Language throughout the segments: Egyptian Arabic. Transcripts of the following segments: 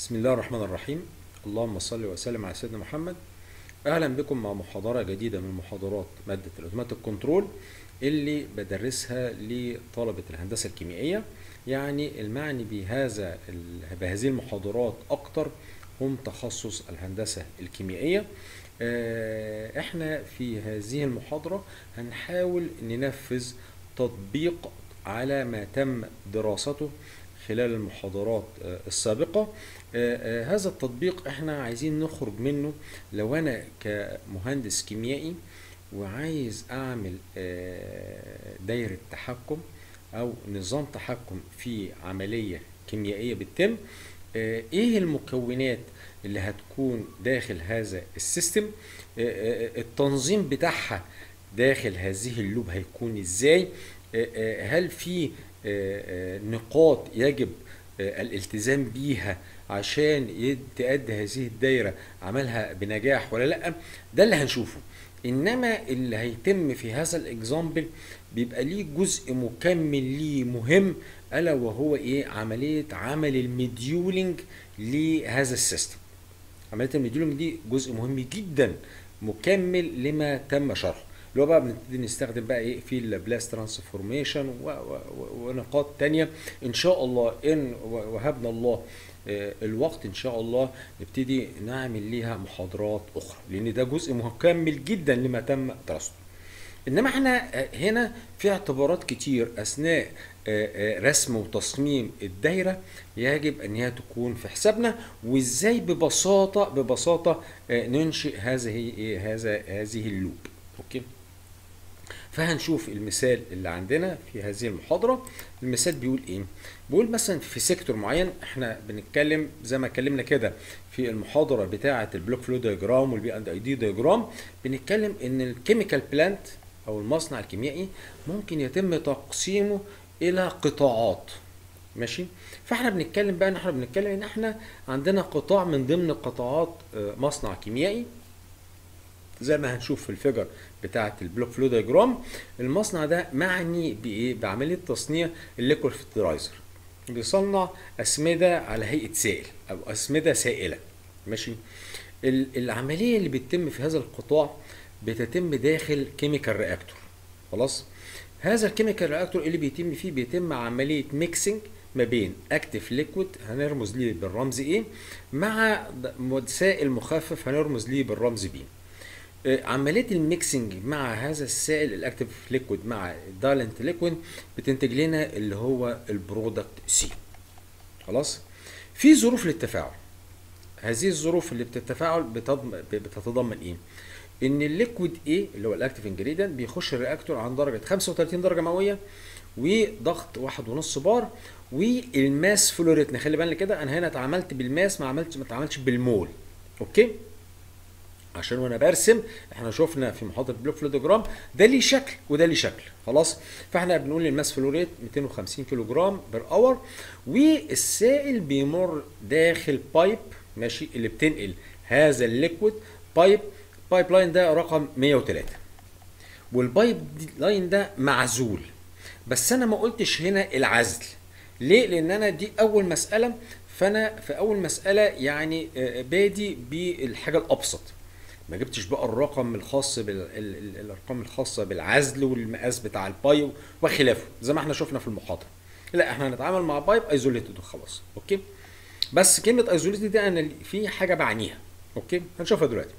بسم الله الرحمن الرحيم اللهم صل وسلم على سيدنا محمد اهلا بكم مع محاضره جديده من محاضرات ماده الاوتوماتيك كنترول اللي بدرسها لطلبه الهندسه الكيميائيه يعني المعني بهذا ال- بهذه المحاضرات اكتر هم تخصص الهندسه الكيميائيه آه، احنا في هذه المحاضره هنحاول ننفذ تطبيق على ما تم دراسته خلال المحاضرات آه، السابقة آه، آه، هذا التطبيق احنا عايزين نخرج منه لو انا كمهندس كيميائي وعايز اعمل آه، دايرة تحكم او نظام تحكم في عملية كيميائية بتتم آه، ايه المكونات اللي هتكون داخل هذا السيستم آه، آه، التنظيم بتاعها داخل هذه اللوب هيكون ازاي آه، آه، هل في آه، آه، نقاط يجب آه، الالتزام بيها عشان يد- تأدي هذه الدايرة عملها بنجاح ولا لأ ده اللي هنشوفه انما اللي هيتم في هذا الاكزامبل بيبقى ليه جزء مكمل ليه مهم الا وهو ايه عمليه عمل المديولنج لهذا السيستم عمليه المديولنج دي جزء مهم جدا مكمل لما تم شرحه اللي هو بقى بنبتدي نستخدم بقى ايه في البلاس ترانسفورميشن و- و- و- ونقاط تانية ان شاء الله ان و- وهبنا الله آه، الوقت ان شاء الله نبتدي نعمل ليها محاضرات اخرى لان ده جزء مكمل جدا لما تم دراسته انما احنا آه، هنا في اعتبارات كتير اثناء آه، آه، رسم وتصميم الدايره يجب ان هي تكون في حسابنا وازاي ببساطه ببساطه آه، ننشئ هذه إيه، هذا هذه اللوب اوكي فهنشوف المثال اللي عندنا في هذه المحاضرة المثال بيقول ايه بيقول مثلا في سيكتور معين احنا بنتكلم زي ما اتكلمنا كده في المحاضرة بتاعة البلوك فلو دياجرام والبي اند اي دي دياجرام بنتكلم ان الكيميكال بلانت او المصنع الكيميائي ممكن يتم تقسيمه الى قطاعات ماشي فاحنا بنتكلم بقى ان احنا بنتكلم ان احنا عندنا قطاع من ضمن قطاعات آه، مصنع كيميائي زي ما هنشوف في الفيجر بتاعه البلوك فلو دايجرام المصنع ده معني بايه بعمليه تصنيع الليكويد فيرتلايزر بيصنع اسمده على هيئه سائل او اسمده سائله ماشي ال- العمليه اللي بتتم في هذا القطاع بتتم داخل كيميكال رياكتور خلاص هذا الكيميكال رياكتور اللي بيتم فيه بيتم عمليه ميكسنج ما بين اكتف ليكويد هنرمز ليه بالرمز ايه مع د- سائل مخفف هنرمز ليه بالرمز بي آه، عمليه الميكسنج مع هذا السائل الاكتف ليكويد مع الدايلنت ليكويد بتنتج لنا اللي هو البرودكت سي خلاص في ظروف للتفاعل هذه الظروف اللي بتتفاعل بتضم- بتتضمن ايه ان الليكويد ايه اللي هو الاكتف انجريدينت بيخش الرياكتور عند درجه 35 درجه مئويه وضغط واحد ونص بار والماس فلوريت نخلي بالنا كده انا هنا اتعاملت بالماس ما عملتش ما اتعاملتش بالمول اوكي عشان وانا برسم احنا شفنا في محاضره بلوك فلودوجرام ده ليه شكل وده ليه شكل خلاص فاحنا بنقول الماس فلوريت 250 كيلو جرام بير اور والسائل بيمر داخل بايب ماشي اللي بتنقل هذا الليكويد بايب بايب لاين ده رقم 103 والبايب دي- لاين ده معزول بس انا ما قلتش هنا العزل ليه لان انا دي اول مساله فانا في اول مساله يعني آه، بادي بالحاجه الابسط ما جبتش بقى الرقم الخاص بالارقام الخاصه بالعزل والمقاس بتاع الباي وخلافه زي ما احنا شفنا في المحاضره لا احنا هنتعامل مع بايب ايزوليتد وخلاص اوكي بس كلمه ايزوليتد دي انا في حاجه بعنيها اوكي هنشوفها دلوقتي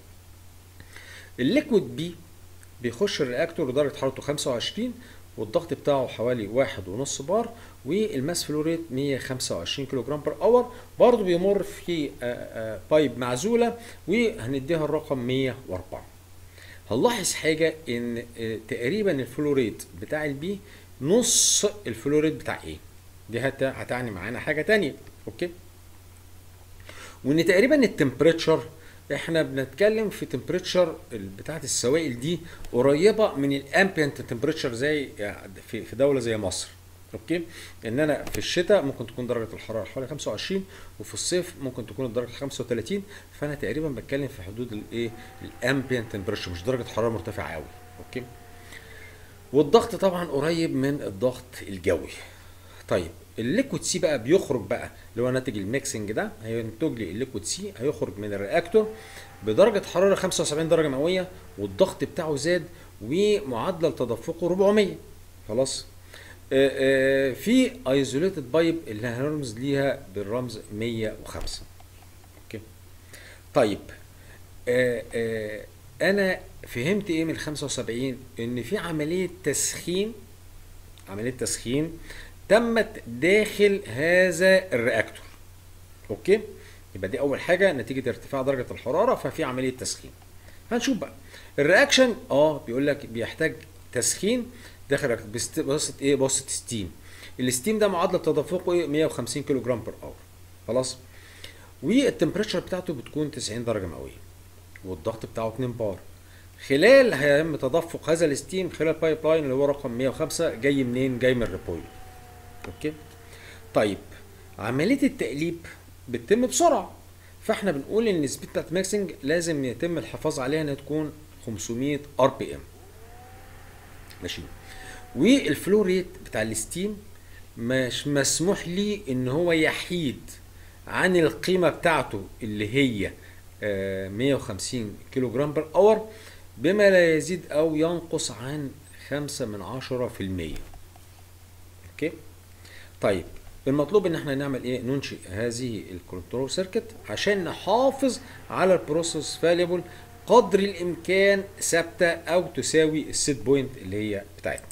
الليكويد بي بيخش الرياكتور درجة حرارته 25 والضغط بتاعه حوالي واحد ونص بار والماس فلوريت 125 كيلو جرام بر اور برضه بيمر في آه، آه، بايب معزولة وهنديها الرقم 104 هنلاحظ حاجة ان آه، تقريبا الفلوريت بتاع البي نص الفلوريت بتاع ايه دي هت- هتعني معانا حاجة تانية اوكي وان تقريبا التمبريتشر احنا بنتكلم في تمبريتشر بتاعت السوائل دي قريبه من الامبيانت تمبريتشر زي يعني في في دوله زي مصر اوكي ان انا في الشتاء ممكن تكون درجه الحراره حوالي 25 وفي الصيف ممكن تكون درجه 35 فانا تقريبا بتكلم في حدود الايه الامبيانت تمبريتشر مش درجه حراره مرتفعه قوي اوكي والضغط طبعا قريب من الضغط الجوي طيب الليكويد سي بقى بيخرج بقى اللي هو ناتج الميكسنج ده هينتج لي الليكويد سي هيخرج من الرياكتور بدرجه حراره 75 درجه مئويه والضغط بتاعه زاد ومعدل تدفقه 400 خلاص آه، آه، في ايزوليتد بايب اللي هنرمز ليها بالرمز 105 اوكي طيب آه، آه، انا فهمت ايه من 75 ان في عمليه تسخين عمليه تسخين تمت داخل هذا الرياكتور اوكي يبقى دي اول حاجه نتيجه ارتفاع درجه الحراره ففي عمليه تسخين هنشوف بقى الرياكشن اه بيقول لك بيحتاج تسخين داخل الرياكتور بست- بواسطه ايه بواسطه ستيم الستيم ده معدل تدفقه ايه 150 كيلو جرام بر اور خلاص والتمبريتشر بتاعته بتكون 90 درجه مئويه والضغط بتاعه 2 بار خلال هيتم تدفق هذا الستيم خلال بايب لاين اللي هو رقم 105 جاي منين جاي من الريبويل اوكي طيب عمليه التقليب بتتم بسرعه فاحنا بنقول ان السبيد بتاعت ميكسنج لازم يتم الحفاظ عليها انها تكون 500 ار بي ام ماشي والفلو ريت بتاع الستيم مش مسموح لي ان هو يحيد عن القيمه بتاعته اللي هي آه، 150 كيلو جرام بر اور بما لا يزيد او ينقص عن 5 من 10 في المية اوكي طيب المطلوب ان احنا نعمل ايه ننشئ هذه الكنترول سيركت عشان نحافظ على البروسيس فاليبل قدر الامكان ثابته او تساوي السيت بوينت اللي هي بتاعتنا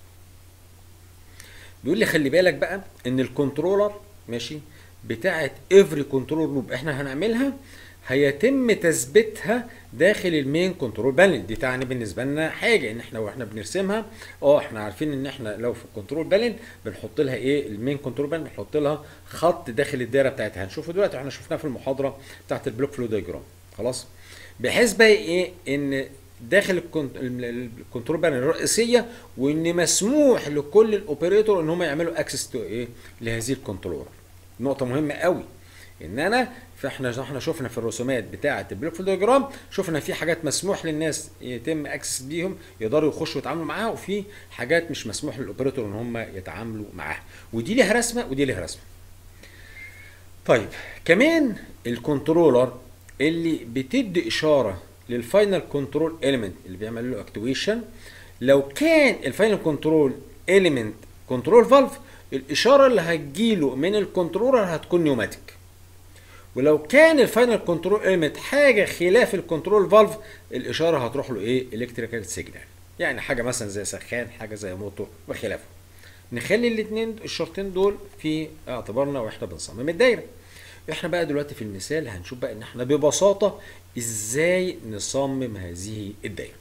بيقول لي خلي بالك بقى ان الكنترولر ماشي بتاعت افري كنترول لوب احنا هنعملها هيتم تثبيتها داخل المين كنترول بانل دي تعني بالنسبه لنا حاجه ان احنا واحنا بنرسمها اه احنا عارفين ان احنا لو في الكنترول بانل بنحط لها ايه المين كنترول بانل بنحط لها خط داخل الدايره بتاعتها هنشوفه دلوقتي احنا شفناه في المحاضره بتاعت البلوك فلو دايجرام خلاص بحيث بقى ايه ان داخل الكنت- ال- الكنترول بانل الرئيسيه وان مسموح لكل الاوبريتور ان هم يعملوا اكسس تو ايه لهذه الكنترولر نقطه مهمه قوي ان انا فاحنا احنا شفنا في الرسومات بتاعه البلوك فلو دياجرام شفنا في حاجات مسموح للناس يتم اكسس بيهم يقدروا يخشوا يتعاملوا معاها وفي حاجات مش مسموح للاوبريتور ان هم يتعاملوا معاها ودي ليها رسمه ودي ليها رسمه طيب كمان الكنترولر اللي بتدي اشاره للفاينل كنترول اليمنت اللي بيعمل له اكتويشن لو كان الفاينل كنترول اليمنت كنترول فالف الاشاره اللي هتجيله من الكنترولر هتكون نيوماتيك ولو كان الفاينل كنترول اليمنت حاجه خلاف الكنترول فالف الاشاره هتروح له ايه الكتريكال سيجنال يعني حاجه مثلا زي سخان حاجه زي موتور وخلافه نخلي الاثنين الشرطين دول في اعتبارنا واحنا بنصمم الدايره احنا بقى دلوقتي في المثال هنشوف بقى ان احنا ببساطه ازاي نصمم هذه الدايره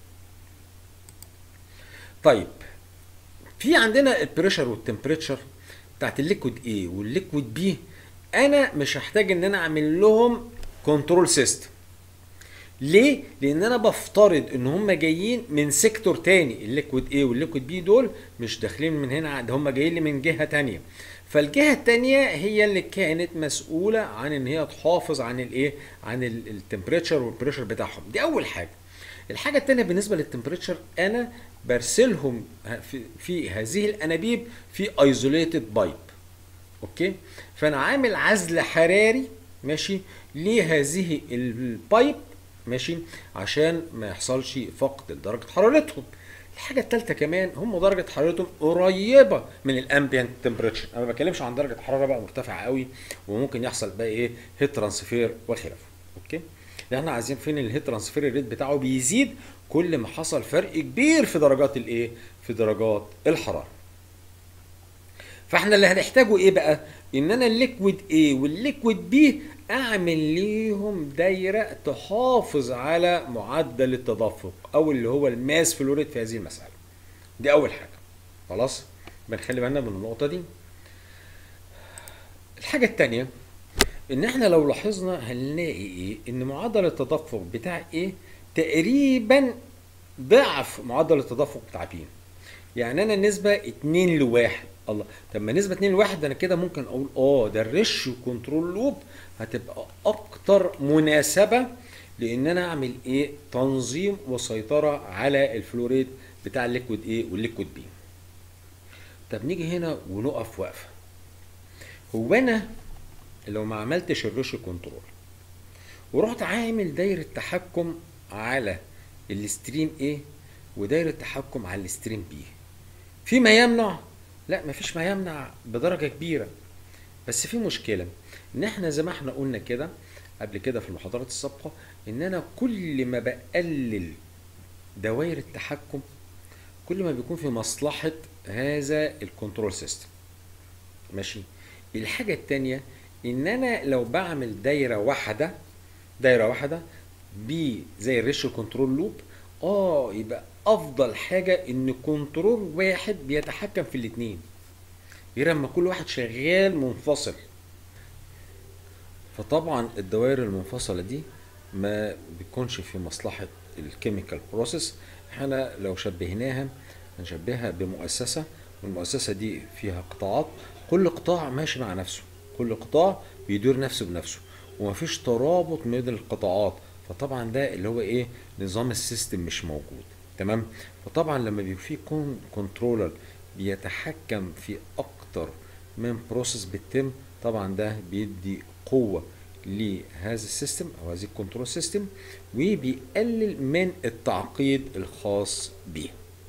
طيب في عندنا البريشر والتمبريتشر بتاعت الليكويد ايه والليكويد بي انا مش هحتاج ان انا اعمل لهم كنترول سيستم ليه؟ لان انا بفترض ان هم جايين من سيكتور تاني الليكويد ايه والليكويد بي دول مش داخلين من هنا ده هم جايين لي من جهه تانيه فالجهه التانيه هي اللي كانت مسؤوله عن ان هي تحافظ عن الايه عن التمبريتشر والبريشر بتاعهم دي اول حاجه الحاجه التانيه بالنسبه للتمبريتشر انا برسلهم في, في هذه الانابيب في ايزوليتد بايب اوكي فانا عامل عزل حراري ماشي لهذه البايب ماشي عشان ما يحصلش فقد لدرجه حرارتهم الحاجه الثالثه كمان هم درجه حرارتهم قريبه من الامبيانت تمبريتشر انا ما بتكلمش عن درجه حراره بقى مرتفعه قوي وممكن يحصل بقى ايه هيت ترانسفير وخلافه اوكي لان احنا عايزين فين الهيت ترانسفير الريت بتاعه بيزيد كل ما حصل فرق كبير في درجات الايه في درجات الحراره فاحنا اللي هنحتاجه ايه بقى ان انا الليكويد A والليكويد B اعمل ليهم دايره تحافظ على معدل التدفق او اللي هو الماس فلوريد في هذه المساله دي اول حاجه خلاص بنخلي بالنا من النقطه دي الحاجه الثانيه ان احنا لو لاحظنا هنلاقي ايه ان معدل التدفق بتاع ايه تقريبا ضعف معدل التدفق بتاع بي يعني انا النسبه 2 لواحد الله طب ما نسبه 2 لواحد ده انا كده ممكن اقول اه ده الريشيو كنترول لوب هتبقى اكتر مناسبه لان انا اعمل ايه تنظيم وسيطره على الفلوريد بتاع الليكويد ايه والليكويد بي طب نيجي هنا ونقف وقفه هو انا لو ما عملتش الريشيو كنترول ورحت عامل دايره تحكم على الستريم A ودايره تحكم على الستريم B فيما يمنع لا مفيش ما يمنع بدرجه كبيره بس في مشكله ان احنا زي ما احنا قلنا كده قبل كده في المحاضرات السابقه ان انا كل ما بقلل دوائر التحكم كل ما بيكون في مصلحه هذا الكنترول سيستم ماشي الحاجه التانية ان انا لو بعمل دايره واحده دايره واحده ب زي الريشيو كنترول لوب اه يبقى افضل حاجه ان كنترول واحد بيتحكم في الاثنين غير لما كل واحد شغال منفصل فطبعا الدوائر المنفصله دي ما بيكونش في مصلحه الكيميكال بروسيس احنا لو شبهناها هنشبهها بمؤسسه والمؤسسه دي فيها قطاعات كل قطاع ماشي مع نفسه كل قطاع بيدير نفسه بنفسه ومفيش ترابط بين القطاعات فطبعا ده اللي هو ايه نظام السيستم مش موجود تمام فطبعا لما بيبقى في كون كنترولر بيتحكم في اكتر من بروسيس بتتم طبعا ده بيدي قوه لهذا السيستم او هذه الكنترول سيستم وبيقلل من التعقيد الخاص بيه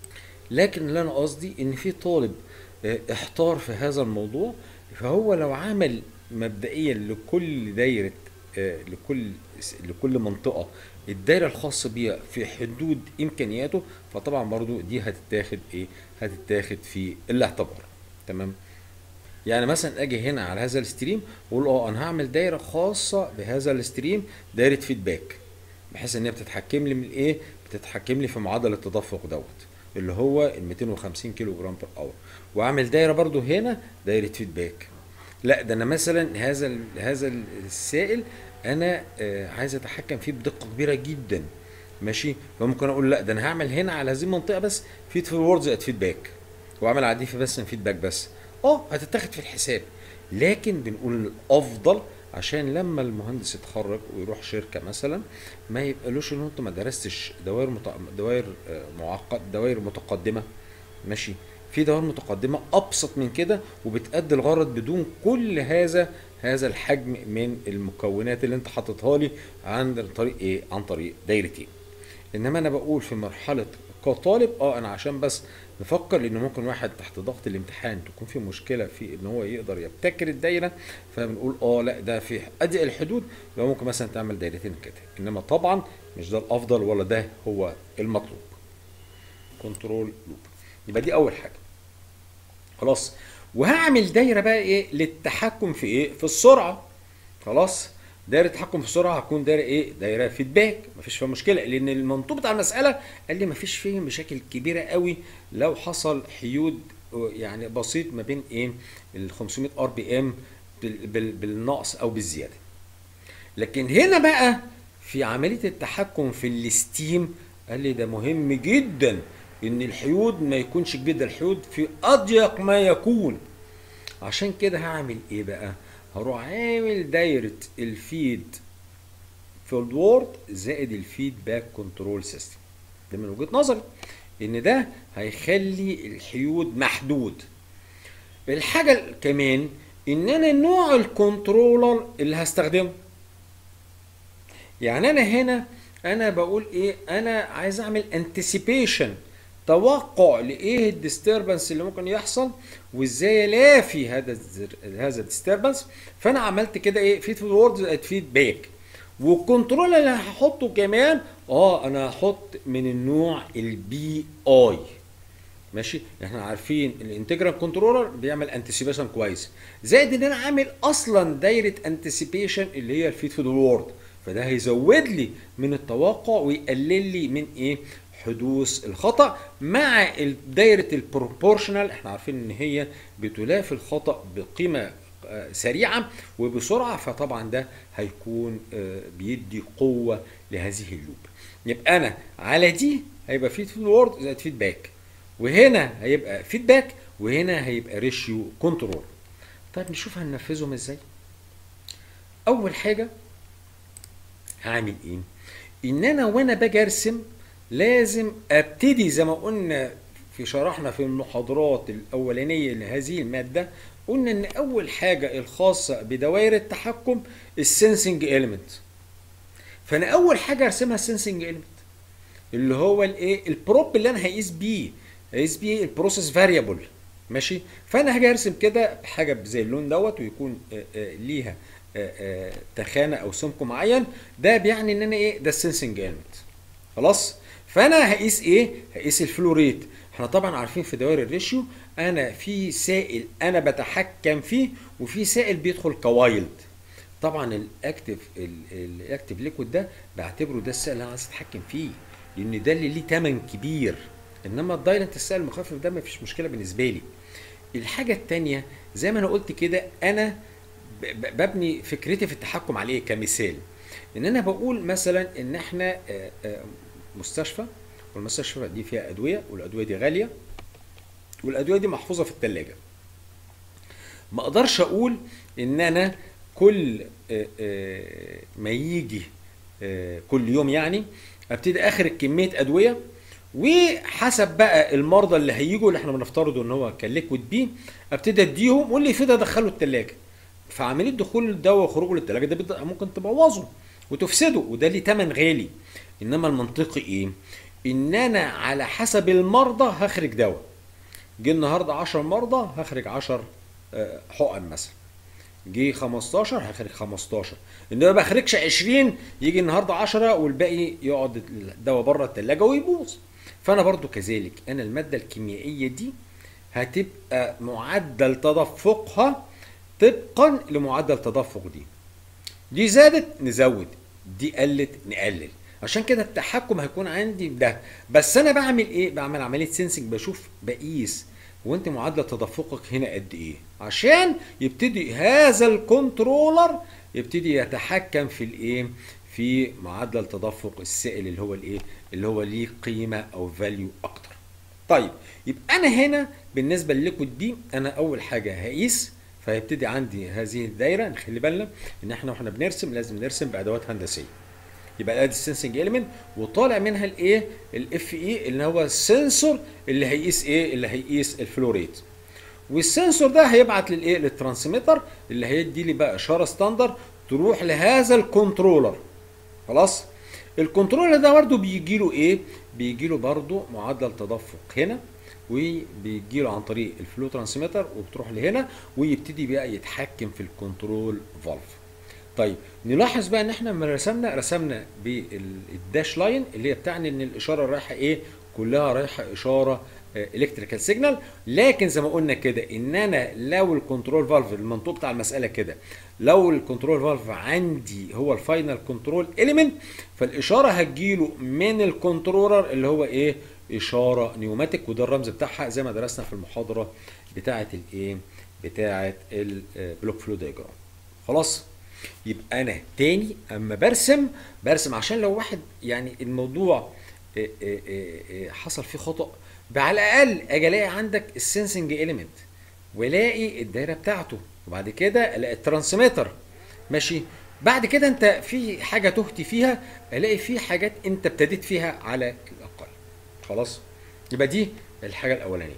لكن اللي انا قصدي ان في طالب اه، احتار في هذا الموضوع فهو لو عمل مبدئيا لكل دايره اه، لكل لكل منطقه الدايره الخاصه بيها في حدود امكانياته فطبعا برضو دي هتتاخد ايه هتتاخد في الاعتبار تمام يعني مثلا اجي هنا على هذا الستريم واقول اه انا هعمل دايره خاصه بهذا الستريم دايره فيدباك بحيث ان هي بتتحكم لي من ايه بتتحكم لي في معدل التدفق دوت اللي هو ال 250 كيلو جرام بر اور واعمل دايره برضو هنا دايره فيدباك لا ده انا مثلا هذا ال- هذا السائل انا آه، عايز اتحكم فيه بدقه كبيره جدا ماشي فممكن اقول لا ده انا هعمل هنا على هذه المنطقه بس فيد فورورد زائد فيدباك واعمل على دي في بس فيدباك بس اه هتتاخد في الحساب لكن بنقول الافضل عشان لما المهندس يتخرج ويروح شركه مثلا ما يبقالوش ان انت ما درستش دوائر مت... دوائر آه، معقد دوائر متقدمه ماشي في دوائر متقدمه ابسط من كده وبتأدي الغرض بدون كل هذا هذا الحجم من المكونات اللي انت حاططها لي عن طريق ايه عن طريق دايرتين انما انا بقول في مرحله كطالب اه انا عشان بس نفكر لان ممكن واحد تحت ضغط الامتحان تكون في مشكله في ان هو يقدر يبتكر الدايره فبنقول اه لا ده في اضيق الحدود لو ممكن مثلا تعمل دايرتين كده انما طبعا مش ده الافضل ولا ده هو المطلوب كنترول لوب يبقى دي اول حاجه خلاص وهعمل دايره بقى ايه للتحكم في ايه في السرعه خلاص دايره التحكم في السرعه هتكون دايره ايه دايره فيدباك مفيش فيها مشكله لان المنطوق بتاع المساله قال لي مفيش فيه مشاكل كبيره قوي لو حصل حيود يعني بسيط ما بين ايه ال 500 ار بي ام بالنقص او بالزياده لكن هنا بقى في عمليه التحكم في الستيم قال لي ده مهم جدا ان الحيود ما يكونش كبير ده الحيود في اضيق ما يكون عشان كده هعمل ايه بقى هروح عامل دايره الفيد فيلد وورد زائد الفيدباك كنترول سيستم ده من وجهه نظري ان ده هيخلي الحيود محدود الحاجه كمان ان انا نوع الكنترولر اللي هستخدمه يعني انا هنا انا بقول ايه انا عايز اعمل انتسيبيشن توقع لايه الديستربنس اللي ممكن يحصل وازاي الافي هذا هذا الديستربنس فانا عملت كده ايه فيد فورورد فيدباك والكنترول اللي هحطه كمان اه انا هحط من النوع البي اي ماشي احنا عارفين الانتجرال كنترولر بيعمل انتسيبيشن كويس زائد ان انا عامل اصلا دايره انتسيبيشن اللي هي الفيد فورورد فده هيزود لي من التوقع ويقلل لي من ايه حدوث الخطا مع دايره البروبورشنال احنا عارفين ان هي بتلافي الخطا بقيمه سريعه وبسرعه فطبعا ده هيكون بيدي قوه لهذه اللوب يبقى انا على دي هيبقى فيد فورورد زائد فيدباك وهنا هيبقى فيدباك وهنا هيبقى ريشيو كنترول طيب نشوف هننفذهم ازاي اول حاجه هعمل ايه ان انا وانا باجي ارسم لازم ابتدي زي ما قلنا في شرحنا في المحاضرات الاولانيه لهذه الماده قلنا ان اول حاجه الخاصه بدوائر التحكم السنسنج اليمنت فانا اول حاجه ارسمها السنسنج اليمنت اللي هو الايه البروب اللي انا هقيس بيه هقيس بيه البروسيس فاريبل ماشي فانا هاجي ارسم كده حاجه زي اللون دوت ويكون آه، آه، ليها آه، آه، تخانه او سمك معين ده بيعني ان انا ايه ده السنسنج اليمنت خلاص فانا هقيس ايه هقيس الفلو ريت احنا طبعا عارفين في دوائر الريشيو انا في سائل انا بتحكم فيه وفي سائل بيدخل كوايلد طبعا الاكتف الاكتف ليكويد ده بعتبره ده السائل اللي انا عايز اتحكم فيه لان ده اللي ليه ثمن كبير انما الدايلنت السائل المخفف ده ما فيش مشكله بالنسبه لي الحاجه الثانيه زي ما انا قلت كده انا ب- ب- ببني فكرتي في التحكم عليه كمثال ان انا بقول مثلا ان احنا آه، آه، مستشفى والمستشفى دي فيها ادويه والادويه دي غاليه والادويه دي محفوظه في الثلاجه ما اقدرش اقول ان انا كل آه، آه، ما يجي آه، كل يوم يعني ابتدي اخر كميه ادويه وحسب بقى المرضى اللي هيجوا اللي احنا بنفترضه ان هو كان ليكويد بي ابتدي اديهم واللي يفيد ادخله الثلاجه فعمليه دخول الدواء وخروجه للثلاجه ده بت- ممكن تبوظه وتفسده وده ليه ثمن غالي انما المنطقي ايه ان انا على حسب المرضى هخرج دواء جه النهارده 10 مرضى هخرج 10 آه، حقن مثلا جه 15 هخرج 15 انما ما بخرجش 20 يجي النهارده 10 والباقي يقعد الدواء بره الثلاجه ويبوظ فانا برضو كذلك انا الماده الكيميائيه دي هتبقى معدل تدفقها طبقا لمعدل تدفق دي دي زادت نزود دي قلت نقلل عشان كده التحكم هيكون عندي ده بس انا بعمل ايه بعمل عمليه سينسنج بشوف بقيس وانت معدل تدفقك هنا قد ايه عشان يبتدي هذا الكنترولر يبتدي يتحكم في الايه في معدل تدفق السائل اللي هو الايه اللي هو ليه قيمه او فاليو اكتر طيب يبقى انا هنا بالنسبه للليكويد بي انا اول حاجه هقيس فهيبتدي عندي هذه الدايره نخلي بالنا ان احنا واحنا بنرسم لازم نرسم بادوات هندسيه يبقى ادي السنسنج اليمنت وطالع منها الايه الاف اي اللي هو السنسور اللي هيقيس ايه اللي هيقيس الفلو ريت والسنسور ده هيبعت للايه للترانسميتر اللي هيدي لي بقى اشاره ستاندر تروح لهذا الكنترولر خلاص الكنترولر ده برده بيجي له ايه بيجي له برده معدل تدفق هنا وبيجي له عن طريق الفلو ترانسميتر وبتروح لهنا ويبتدي بقى يتحكم في الكنترول فالف طيب نلاحظ بقى ان احنا لما رسمنا رسمنا بالداش لاين اللي هي بتعني ان الاشاره رايحه ايه كلها رايحه اشاره الكتريكال سيجنال لكن زي ما قلنا كده ان انا لو الكنترول فالف المنطوق بتاع المساله كده لو الكنترول فالف عندي هو الفاينل كنترول اليمنت فالاشاره هتجيله من الكنترولر اللي هو ايه اشاره نيوماتيك وده الرمز بتاعها زي ما درسنا في المحاضره بتاعه الايه بتاعه البلوك فلو دايجرام خلاص يبقى انا تاني اما برسم برسم عشان لو واحد يعني الموضوع إيه إيه إيه حصل فيه خطأ على الاقل اجي الاقي عندك السنسنج اليمنت والاقي الدايره بتاعته وبعد كده الاقي الترانسميتر ماشي بعد كده انت في حاجه تهتي فيها الاقي في حاجات انت ابتديت فيها على الاقل خلاص يبقى دي الحاجه الاولانيه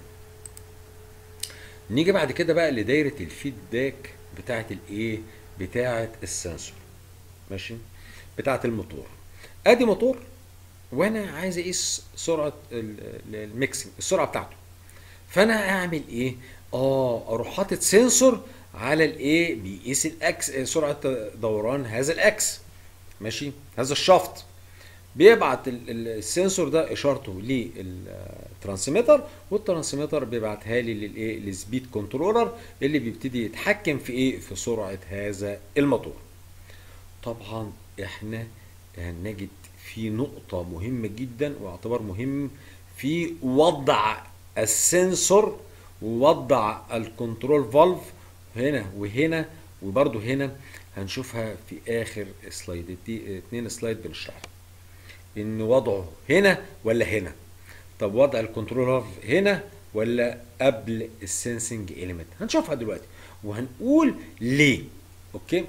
نيجي بعد كده بقى لدايره الفيدباك بتاعه الايه بتاعه السنسور ماشي بتاعه الموتور ادي موتور وانا عايز اقيس سرعه الميكسنج السرعه بتاعته فانا اعمل ايه اه اروح حاطط سنسور على الايه بيقيس الاكس سرعه دوران هذا الاكس ماشي هذا الشافت بيبعت السنسور ده اشارته للترانسميتر والترانسميتر بيبعتها لي للايه للسبيد كنترولر اللي بيبتدي يتحكم في ايه في سرعه هذا الموتور طبعا احنا هنجد في نقطة مهمة جدا واعتبار مهم في وضع السنسور ووضع الكنترول فالف هنا وهنا وبرده هنا هنشوفها في اخر سلايد دي اتنين سلايد بنشرحها ان وضعه هنا ولا هنا طب وضع الكنترول فالف هنا ولا قبل السنسنج اليمنت هنشوفها دلوقتي وهنقول ليه اوكي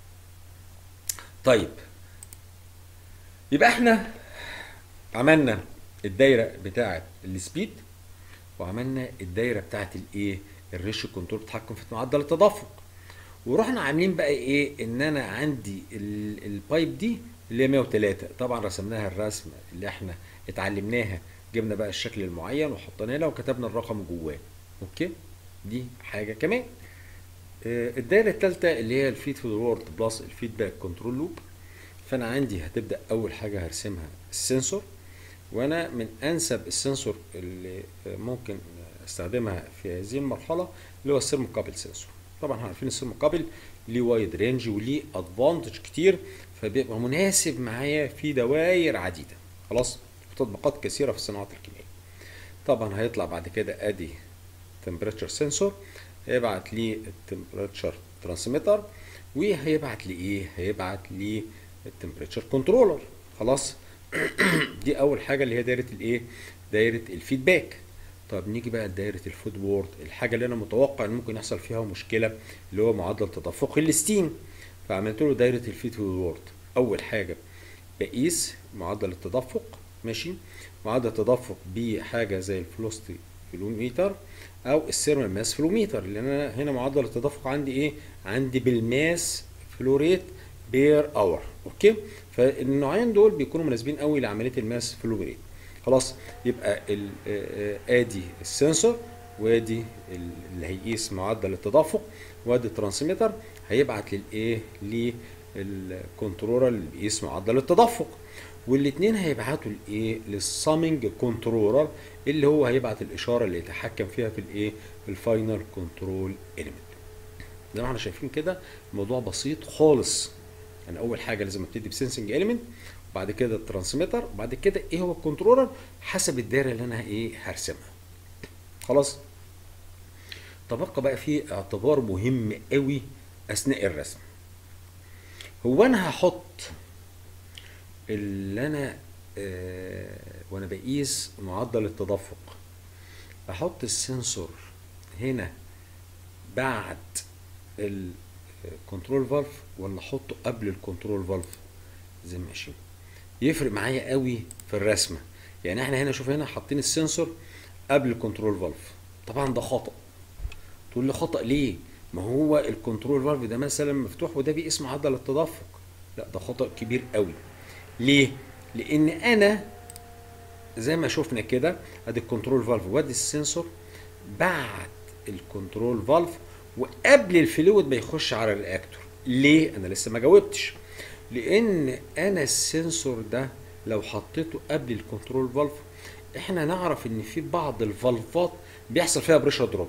طيب يبقى احنا عملنا الدايره بتاعه السبيد وعملنا الدايره بتاعت الايه الريشيو كنترول بتتحكم في معدل التدفق ورحنا عاملين بقى ايه ان انا عندي ال- البايب دي اللي هي 103 طبعا رسمناها الرسمه اللي احنا اتعلمناها جبنا بقى الشكل المعين وحطيناه لها وكتبنا الرقم جواه اوكي دي حاجه كمان آه، الدايره الثالثه اللي هي الفيد فورورد بلس الفيدباك كنترول لوب فانا عندي هتبدا اول حاجه هرسمها السنسور وانا من انسب السنسور اللي آه، ممكن استخدمها في هذه المرحله اللي هو السيرموكابل سنسور طبعا احنا عارفين السيرموكابل ليه وايد رينج وليه ادفانتج كتير فبيبقى مناسب معايا في دوائر عديده خلاص في تطبيقات كثيره في الصناعات الكيميائيه طبعا هيطلع بعد كده ادي تمبريتشر سنسور هيبعت لي التمبريتشر ترانسميتر وهيبعت لي ايه هيبعت لي التمبريتشر كنترولر خلاص دي اول حاجه اللي هي دايره الايه دايره الفيدباك طب نيجي بقى لدايره الفود وورد الحاجه اللي انا متوقع ان ممكن يحصل فيها مشكله اللي هو معدل تدفق الستيم فعملت له دايره الفيد وورد اول حاجه بقيس معدل التدفق ماشي معدل التدفق بحاجه زي الفلوستي فلوميتر او السيرمال ماس فلوميتر لان انا هنا معدل التدفق عندي ايه عندي بالماس فلوريت بير اور اوكي فالنوعين دول بيكونوا مناسبين قوي لعمليه الماس فلوريت خلاص يبقى ال- آه، آه، ادي السنسور وادي ال- اللي هيقيس معدل التدفق وادي الترانسميتر هيبعت للايه للكنترولر اللي بيقيس معدل التدفق والاثنين هيبعتوا لايه للسامنج كنترولر اللي هو هيبعت الاشاره اللي يتحكم فيها في الايه في الفاينل كنترول اليمنت زي ما احنا شايفين كده الموضوع بسيط خالص يعني اول حاجه لازم ابتدي بسنسنج اليمنت وبعد كده الترانسميتر وبعد كده ايه هو الكنترولر حسب الدايره اللي انا ايه هرسمها خلاص تبقى بقى في اعتبار مهم قوي اثناء الرسم هو انا هحط اللي انا آه وانا بقيس معدل التدفق احط السنسور هنا بعد الكنترول فالف ولا احطه قبل الكنترول فالف زي ما ماشي يفرق معايا قوي في الرسمه يعني احنا هنا شوف هنا حاطين السنسور قبل الكنترول فالف طبعا ده خطا تقول لي خطا ليه ما هو الكنترول فالف ده مثلا مفتوح وده بيقيس معدل التدفق لا ده خطا كبير قوي ليه لان انا زي ما شفنا كده ادي الكنترول فالف وادي السنسور بعد الكنترول فالف وقبل الفلويد ما يخش على الرياكتور ليه انا لسه ما جاوبتش لان انا السنسور ده لو حطيته قبل الكنترول فالف احنا نعرف ان في بعض الفالفات بيحصل فيها بريشر دروب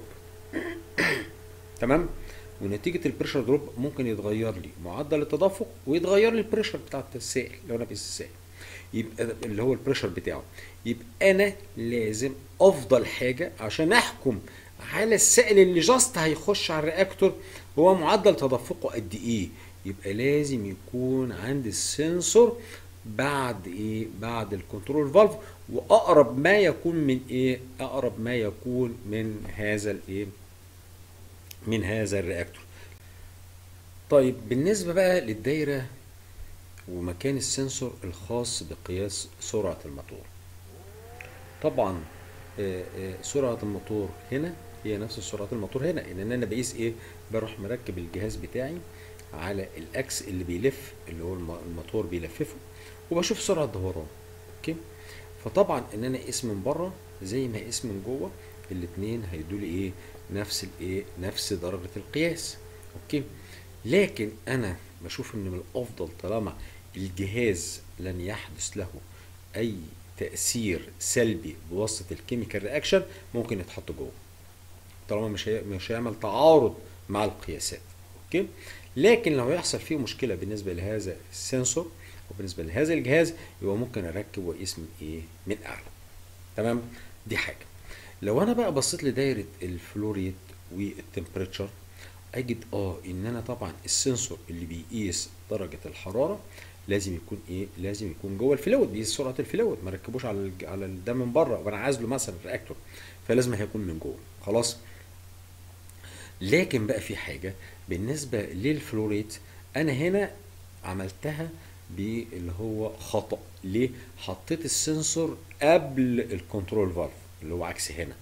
تمام ونتيجه البريشر دروب ممكن يتغير لي معدل التدفق ويتغير لي البريشر بتاع السائل لو انا بقيس السائل يبقى اللي هو البريشر بتاعه يبقى انا لازم افضل حاجه عشان احكم على السائل اللي جاست هيخش على الرياكتور هو معدل تدفقه قد ايه يبقى لازم يكون عند السنسور بعد ايه بعد الكنترول فالف واقرب ما يكون من ايه اقرب ما يكون من هذا الايه من هذا الرياكتور طيب بالنسبه بقى للدايره ومكان السنسور الخاص بقياس سرعه الموتور طبعا آه، آه، سرعه الموتور هنا هي نفس سرعه الموتور هنا ان انا بقيس ايه بروح مركب الجهاز بتاعي على الاكس اللي بيلف اللي هو الم- الموتور بيلففه وبشوف سرعه دوران اوكي فطبعا ان انا اقيس من بره زي ما اقيس من جوه الاثنين هيدوا لي ايه نفس الايه نفس درجه القياس اوكي لكن انا بشوف ان من الافضل طالما الجهاز لن يحدث له اي تاثير سلبي بواسطه الكيميكال رياكشن ممكن يتحط جوه طالما مش هي... مش هيعمل تعارض مع القياسات اوكي لكن لو يحصل فيه مشكله بالنسبه لهذا السنسور وبالنسبه لهذا الجهاز يبقى ممكن اركب واقيس من ايه من اعلى تمام دي حاجه لو انا بقى بصيت لدايره الفلوريت والتمبريتشر اجد اه ان انا طبعا السنسور اللي بيقيس درجه الحراره لازم يكون ايه لازم يكون جوه الفلويد بيقيس سرعه الفلويد ما ركبوش على الج- على ده من بره وانا عازله مثلا الرياكتور فلازم هيكون من جوه خلاص لكن بقى في حاجه بالنسبه للفلوريت انا هنا عملتها باللي هو خطا ليه حطيت السنسور قبل الكنترول فالف اللي هو عكس هنا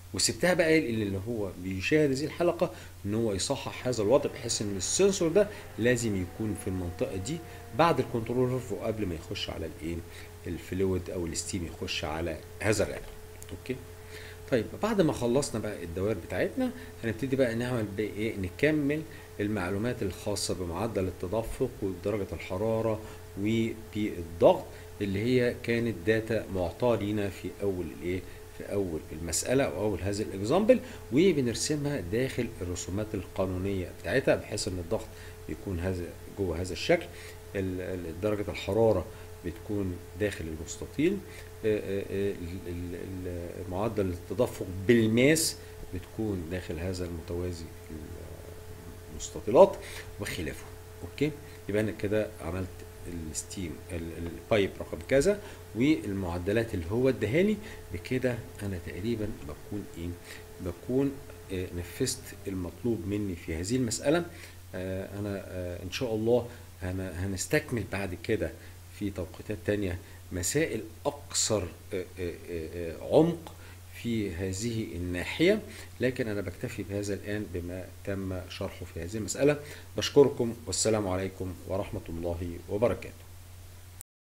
وسبتها بقى اللي هو بيشاهد هذه الحلقه ان هو يصحح هذا الوضع بحيث ان السنسور ده لازم يكون في المنطقه دي بعد الكنترول ريف وقبل ما يخش على الايه الفلويد او الستيم يخش على هذا الرئه اوكي طيب بعد ما خلصنا بقى الدوائر بتاعتنا هنبتدي بقى نعمل بقى ايه نكمل المعلومات الخاصة بمعدل التدفق ودرجة الحرارة وبالضغط اللي هي كانت داتا معطاة لينا في أول الايه في أول المسألة أو أول هذا الإكزامبل وبنرسمها داخل الرسومات القانونية بتاعتها بحيث إن الضغط بيكون هذا جوه هذا الشكل درجة الحرارة بتكون داخل المستطيل معدل التدفق بالماس بتكون داخل هذا المتوازي المستطيلات وخلافه اوكي يبقى انا كده عملت الستيم البايب رقم كذا والمعدلات اللي هو اداهالي بكده انا تقريبا بكون ايه بكون آه نفذت المطلوب مني في هذه المساله آه انا آه ان شاء الله هنستكمل بعد كده في توقيتات تانية مسائل أكثر عمق في هذه الناحية لكن أنا بكتفي بهذا الآن بما تم شرحه في هذه المسألة بشكركم والسلام عليكم ورحمة الله وبركاته